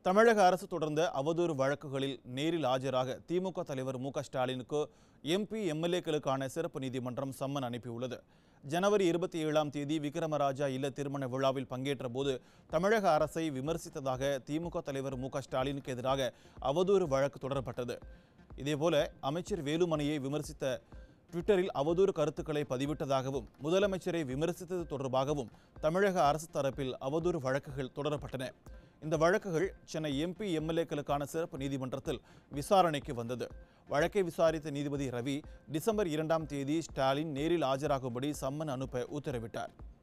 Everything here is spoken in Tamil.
தமிழக அரசு தொடர்ந்த அவதூறு வழக்குகளில் நேரில் ஆஜராக திமுக தலைவர் மு க ஸ்டாலினுக்கு எம்பி எம்எல்ஏக்களுக்கான சிறப்பு நீதிமன்றம் சம்மன் அனுப்பியுள்ளது ஜனவரி இருபத்தி ஏழாம் தேதி விக்ரமராஜா இல்ல திருமண விழாவில் பங்கேற்ற போது தமிழக அரசை விமர்சித்ததாக திமுக தலைவர் மு க ஸ்டாலினுக்கு எதிராக அவதூறு வழக்கு தொடரப்பட்டது இதேபோல அமைச்சர் வேலுமணியை விமர்சித்த ட்விட்டரில் அவதூறு கருத்துக்களை பதிவிட்டதாகவும் முதலமைச்சரை விமர்சித்தது தொடர்பாகவும் தமிழக அரசு தரப்பில் அவதூறு வழக்குகள் தொடரப்பட்டன இந்த வழக்குகள் சென்னை எம்பி எம்எல்ஏக்களுக்கான சிறப்பு நீதிமன்றத்தில் விசாரணைக்கு வந்தது வழக்கை விசாரித்த நீதிபதி ரவி டிசம்பர் இரண்டாம் தேதி ஸ்டாலின் நேரில் ஆஜராகும்படி சம்மன் அனுப்ப உத்தரவிட்டார்